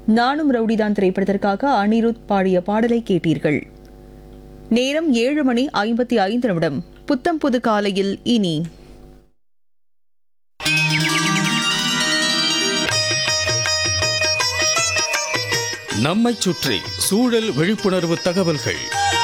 நானும் ரவுடிதான் திரைப்படத்திற்காக அனிருத் பாடிய பாடலை கேட்டீர்கள் நேரம் ஏழு மணி ஐம்பத்தி ஐந்து நிமிடம் புத்தம் புது காலையில் இனி நம்மைச் சுற்றி சூழல் விழிப்புணர்வு தகவல்கள்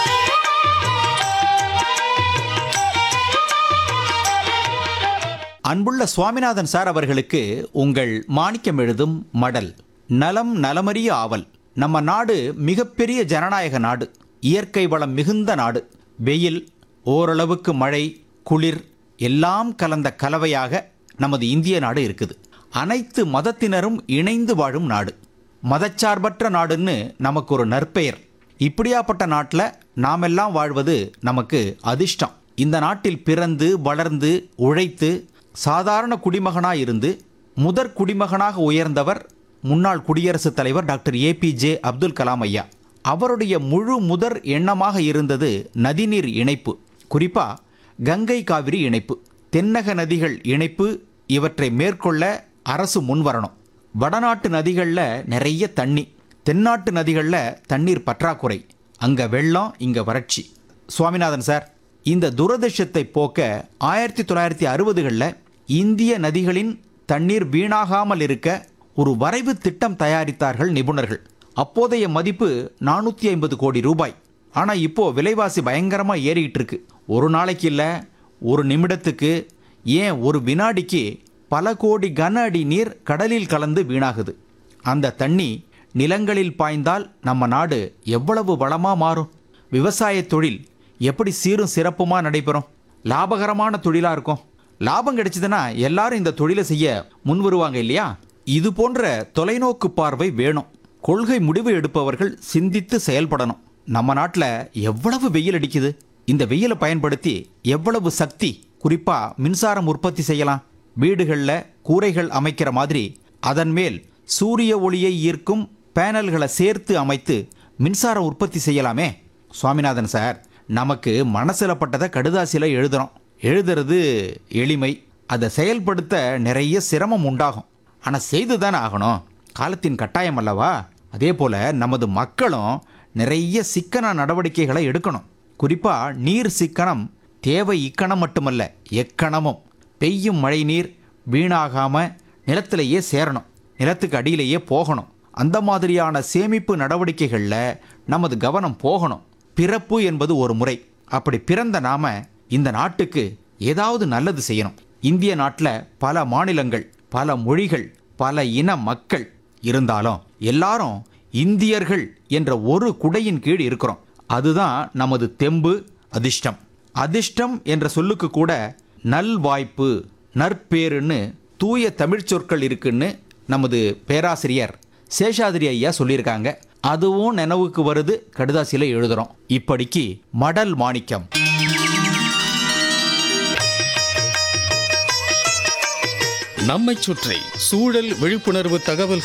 அன்புள்ள சுவாமிநாதன் சார் அவர்களுக்கு உங்கள் மாணிக்கம் எழுதும் மடல் நலம் நலமறிய ஆவல் நம்ம நாடு மிகப்பெரிய ஜனநாயக நாடு இயற்கை வளம் மிகுந்த நாடு வெயில் ஓரளவுக்கு மழை குளிர் எல்லாம் கலந்த கலவையாக நமது இந்திய நாடு இருக்குது அனைத்து மதத்தினரும் இணைந்து வாழும் நாடு மதச்சார்பற்ற நாடுன்னு நமக்கு ஒரு நற்பெயர் இப்படியாப்பட்ட நாட்டில் நாமெல்லாம் வாழ்வது நமக்கு அதிர்ஷ்டம் இந்த நாட்டில் பிறந்து வளர்ந்து உழைத்து சாதாரண குடிமகனாக இருந்து முதற் குடிமகனாக உயர்ந்தவர் முன்னாள் குடியரசுத் தலைவர் டாக்டர் ஏபிஜே அப்துல் கலாம் ஐயா அவருடைய முழு முதற் எண்ணமாக இருந்தது நதிநீர் இணைப்பு குறிப்பா கங்கை காவிரி இணைப்பு தென்னக நதிகள் இணைப்பு இவற்றை மேற்கொள்ள அரசு முன்வரணும் வடநாட்டு நதிகளில் நிறைய தண்ணி தென்னாட்டு நதிகளில் தண்ணீர் பற்றாக்குறை அங்கே வெள்ளம் இங்கே வறட்சி சுவாமிநாதன் சார் இந்த துரதிர்ஷ்டத்தை போக்க ஆயிரத்தி தொள்ளாயிரத்தி அறுபதுகளில் இந்திய நதிகளின் தண்ணீர் வீணாகாமல் இருக்க ஒரு வரைவு திட்டம் தயாரித்தார்கள் நிபுணர்கள் அப்போதைய மதிப்பு நானூற்றி ஐம்பது கோடி ரூபாய் ஆனால் இப்போ விலைவாசி பயங்கரமாக ஏறிக்கிட்டு இருக்கு ஒரு நாளைக்கு இல்லை ஒரு நிமிடத்துக்கு ஏன் ஒரு வினாடிக்கு பல கோடி கன அடி நீர் கடலில் கலந்து வீணாகுது அந்த தண்ணி நிலங்களில் பாய்ந்தால் நம்ம நாடு எவ்வளவு வளமாக மாறும் விவசாய தொழில் எப்படி சீரும் சிறப்புமா நடைபெறும் லாபகரமான தொழிலாக இருக்கும் லாபம் கிடைச்சதுன்னா எல்லாரும் இந்த தொழிலை செய்ய முன் வருவாங்க இல்லையா இது போன்ற தொலைநோக்கு பார்வை வேணும் கொள்கை முடிவு எடுப்பவர்கள் சிந்தித்து செயல்படணும் நம்ம நாட்டில் எவ்வளவு வெயில் அடிக்குது இந்த வெயிலை பயன்படுத்தி எவ்வளவு சக்தி குறிப்பா மின்சாரம் உற்பத்தி செய்யலாம் வீடுகளில் கூரைகள் அமைக்கிற மாதிரி அதன் மேல் சூரிய ஒளியை ஈர்க்கும் பேனல்களை சேர்த்து அமைத்து மின்சாரம் உற்பத்தி செய்யலாமே சுவாமிநாதன் சார் நமக்கு மனசில் பட்டதை கடுதாசியில் எழுதுறோம் எழுதுறது எளிமை அதை செயல்படுத்த நிறைய சிரமம் உண்டாகும் ஆனால் செய்து தானே ஆகணும் காலத்தின் கட்டாயம் அல்லவா அதே போல் நமது மக்களும் நிறைய சிக்கன நடவடிக்கைகளை எடுக்கணும் குறிப்பாக நீர் சிக்கனம் தேவை இக்கணம் மட்டுமல்ல எக்கணமும் பெய்யும் மழை நீர் வீணாகாம நிலத்திலேயே சேரணும் நிலத்துக்கு அடியிலேயே போகணும் அந்த மாதிரியான சேமிப்பு நடவடிக்கைகளில் நமது கவனம் போகணும் பிறப்பு என்பது ஒரு முறை அப்படி பிறந்த நாம இந்த நாட்டுக்கு ஏதாவது நல்லது செய்யணும் இந்திய நாட்டில் பல மாநிலங்கள் பல மொழிகள் பல இன மக்கள் இருந்தாலும் எல்லாரும் இந்தியர்கள் என்ற ஒரு குடையின் கீழ் இருக்கிறோம் அதுதான் நமது தெம்பு அதிர்ஷ்டம் அதிர்ஷ்டம் என்ற சொல்லுக்கு கூட நல்வாய்ப்பு நற்பேறுன்னு தூய தமிழ்ச் சொற்கள் இருக்குன்னு நமது பேராசிரியர் சேஷாதிரி ஐயா சொல்லியிருக்காங்க அதுவும் நினைவுக்கு வருது கடுதாசியில எழுதுறோம் இப்படிக்கு மடல் மாணிக்கம் நம்மைச் சுற்றி சூழல் விழிப்புணர்வு தகவல்கள்